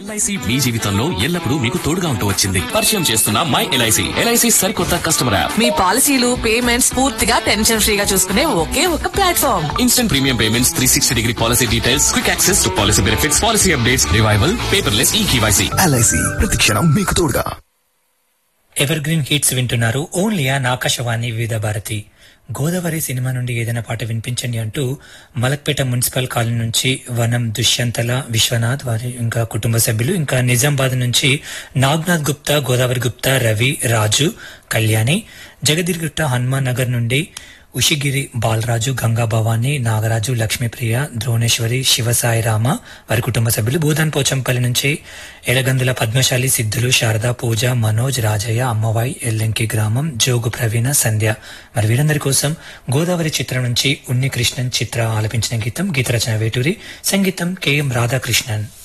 LIC మీ జీవితంలో ఎల్లప్పుడూ మీకు తోడుగా ఉంటూ వచ్చింది పరిచయం చేస్తున్న మై ఎల్ఐసి ఎల్ఐసి సరికొత్త కస్టమర్ యాప్ మీ పాలసీలు పేమెంట్స్ పూర్తిగా టెన్షన్ ఫ్రీగా చూసుకునే ఒకే ఒక platform instant premium payments three sixty degree policy details quick access to policy benefits policy updates revival paperless e KYC LIC ప్రతిక్షణం మీకు తోడుగా ఎవర్ గ్రీన్ హిట్స్ వింటున్నారు only on Akashvani Vividh Bharati Godavari cinema నుండి ఏదైనా పాట వినిపించండి అంటూ మలక్పేట మున్సిపల్ కాలనీ నుంచి వనం దుష్యంతల విశ్వనాథ్ వారి ఇంకా కుటుంబ సభ్యులు ఇంకా నిజామాబాద్ నుంచి నాగ్నాథ్ గుప్తా గోదావరి గుప్తా రవి రాజు కళ్యాణి జగదిర్గుట్ట హనుమాన్ నగర్ నుండి ఉషిగిరి బాలరాజు గంగా భవాని నాగరాజు లక్ష్మీప్రియ ద్రోణేశ్వరి శివసాయి రామ వారి కుటుంబ సభ్యులు భూదాన్ పోచంపల్లి నుంచి ఎలగందుల పద్మశాలి సిద్ధులు శారద పూజ మనోజ్ రాజయ్య అమ్మవాయి ఎల్లంకి గ్రామం జోగు ప్రవీణ సంధ్య మరి వీరందరి కోసం గోదావరి చిత్రం నుంచి ఉన్ని కృష్ణన్ చిత్ర ఆలపించిన గీతం గీత రచన వేటూరి సంగీతం కెఎం రాధాకృష్ణన్